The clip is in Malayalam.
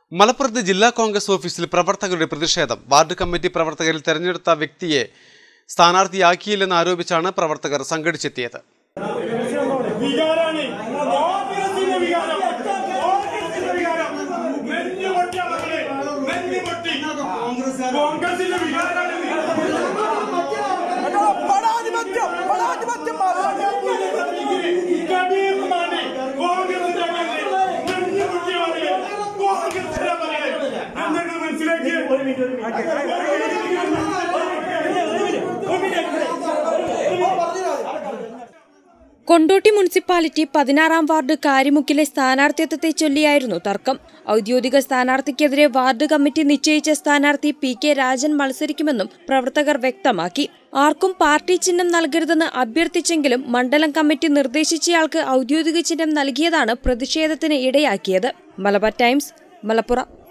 മലപ്പുറത്ത് ജില്ലാ കോൺഗ്രസ് ഓഫീസിൽ പ്രവർത്തകരുടെ പ്രതിഷേധം വാർഡ് കമ്മിറ്റി പ്രവർത്തകരിൽ തെരഞ്ഞെടുത്ത വ്യക്തിയെ സ്ഥാനാർത്ഥിയാക്കിയില്ലെന്ന് ആരോപിച്ചാണ് പ്രവർത്തകർ സംഘടിച്ചെത്തിയത് വികാരാണ് കോൺഗ്രസിന്റെ വികാരം കോൺഗ്രസിന്റെ വികാരം നെഞ്ഞുപൊട്ടി മക്കളെ നെഞ്ഞുപൊട്ടി കോൺഗ്രസിന്റെ വികാരാണ് പടാധിപത്യം പടാധിപത്യം കബീർമാണി കോൺഗ്രസിന്റെ നെഞ്ഞുപൊട്ടി മക്കളെ കോൺഗ്രസിന്റെ മക്കളെ എന്തൊക്കെ മനസ്സിലാക്കിയ കൊണ്ടോട്ടി മുനിസിപ്പാലിറ്റി പതിനാറാം വാർഡ് കാരിമുക്കിലെ സ്ഥാനാർത്ഥിത്വത്തെ ചൊല്ലിയായിരുന്നു തർക്കം ഔദ്യോഗിക സ്ഥാനാർത്ഥിക്കെതിരെ വാർഡ് കമ്മിറ്റി നിശ്ചയിച്ച സ്ഥാനാർത്ഥി പി കെ രാജൻ മത്സരിക്കുമെന്നും പ്രവർത്തകർ വ്യക്തമാക്കി ആർക്കും പാർട്ടി ചിഹ്നം നൽകരുതെന്ന് അഭ്യർത്ഥിച്ചെങ്കിലും മണ്ഡലം കമ്മിറ്റി നിർദ്ദേശിച്ചയാൾക്ക് ഔദ്യോഗിക ചിഹ്നം നൽകിയതാണ് പ്രതിഷേധത്തിന് ഇടയാക്കിയത് മലബാർ ടൈംസ് മലപ്പുറം